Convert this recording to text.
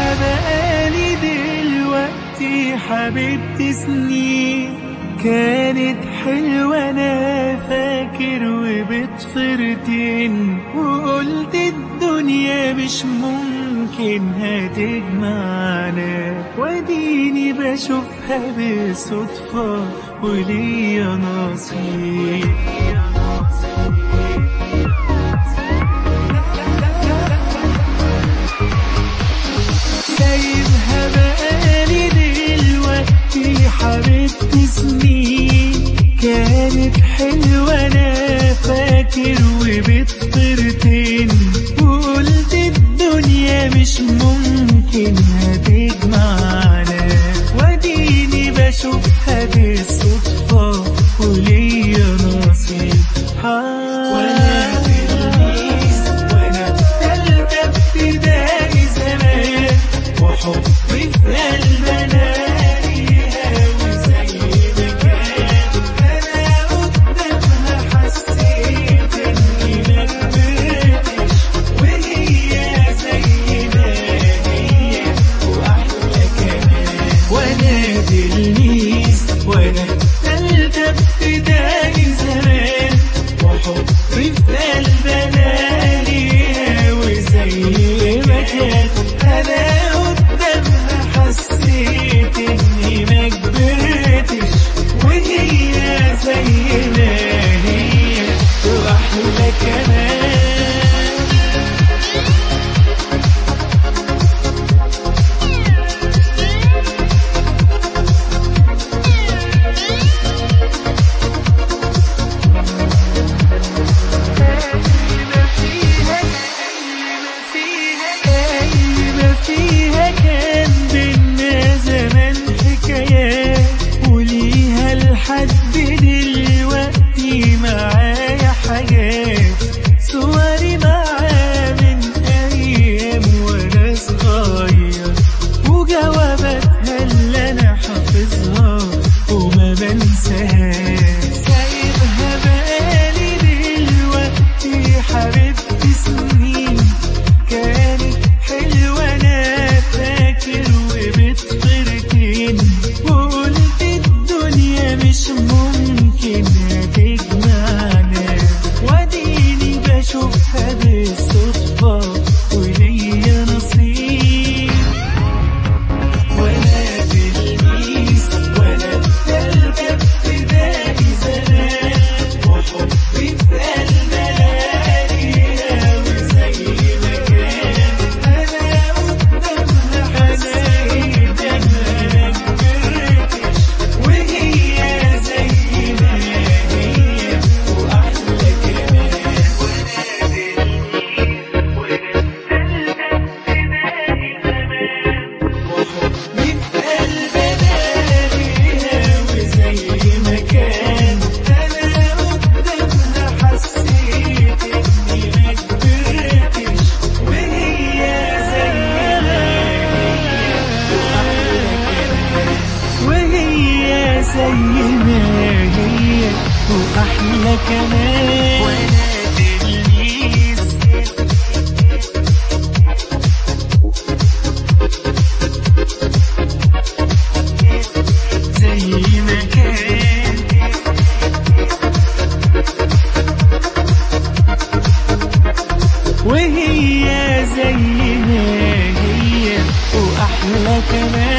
بقالي دلوقتي حبيبتي سنين كانت حلوة أنا فاكر وبتفرتين وقلت الدنيا مش ممكن هتجمعنا واديني بشوفها بالصدفة وليا نصيب سايبها بقالي دلوقتي حبيبتي سنين كانت حلوة أنا فاكر وبتطرتين وقلت الدنيا مش ممكن هتجمعنا واديني بشوفها بالصدفة وليا نصيب وانا تلميذ وانا تالتة ابتدائي زمان وحبي في قلبنا ليها وزي ما كان انا قدامها حسيت اني ما كبرتش وهي زي ما هي واحلى كمان وانا تلميذ وانا تالتة ابتدائي زمان وحبي في قلبنا ليها وزي ما كان انا قدامها حسيت اني ما كبرتش وهي زي ما هي واحلى كمان ما فيها كان بينا زمان حكايات وليها لحد دلوقتي معايا حاجات صوري معاه من ايام وانا صغير وجواباتها اللي انا حافظها وما بنساهاش سايبها بقالي دلوقتي حبيبتي سنين كانت حلوة أنا فاكر وبتفرتين وقلت الدنيا مش ممكن هتجمعنا واديني بشوفها بالصدفة وليا نصيب ولا تلميذ ولا تالتة ابتدائي زمان وحبي في قلبنا ليها وزي ما كان أنا قدامها حسيت أنا كبرتش وهي زي ما هي وأحلى كمان ولا تلميذ ولا تالتة ابتدائي زمان وحبي في قلبنا ليها وزي ما كان أنا قدامها حسيت إني ما كبرتش وهي زي ما هي وهي زي ما هي وأحلى كمان وأنا تلميذ زي ما كان وهي زي ما هي وأحلى كمان